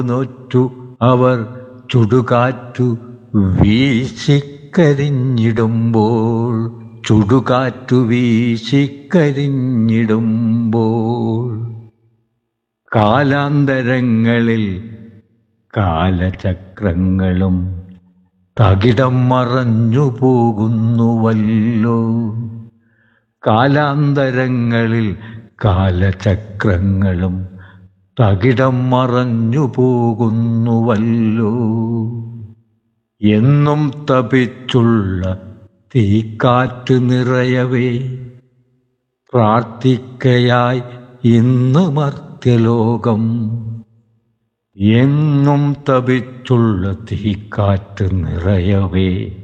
നോറ്റു അവർ ചുടുകാറ്റു വീശിക്കരിഞ്ഞിടുമ്പോൾ ചുടുകാറ്റു വീശിക്കരിഞ്ഞിടുമ്പോൾ കാലാന്തരങ്ങളിൽ കാലചക്രങ്ങളും തകിടം മറഞ്ഞു പോകുന്നുവല്ലോ കാലാന്തരങ്ങളിൽ കാലചക്രങ്ങളും തകിടം മറഞ്ഞു പോകുന്നുവല്ലോ എന്നും തപിച്ചുള്ള തീക്കാറ്റ് നിറയവേ പ്രാർത്ഥിക്കയായി ഇന്ന് മർത്യലോകം എന്നും തപിച്ചുള്ള തീക്കാറ്റ് നിറയവേ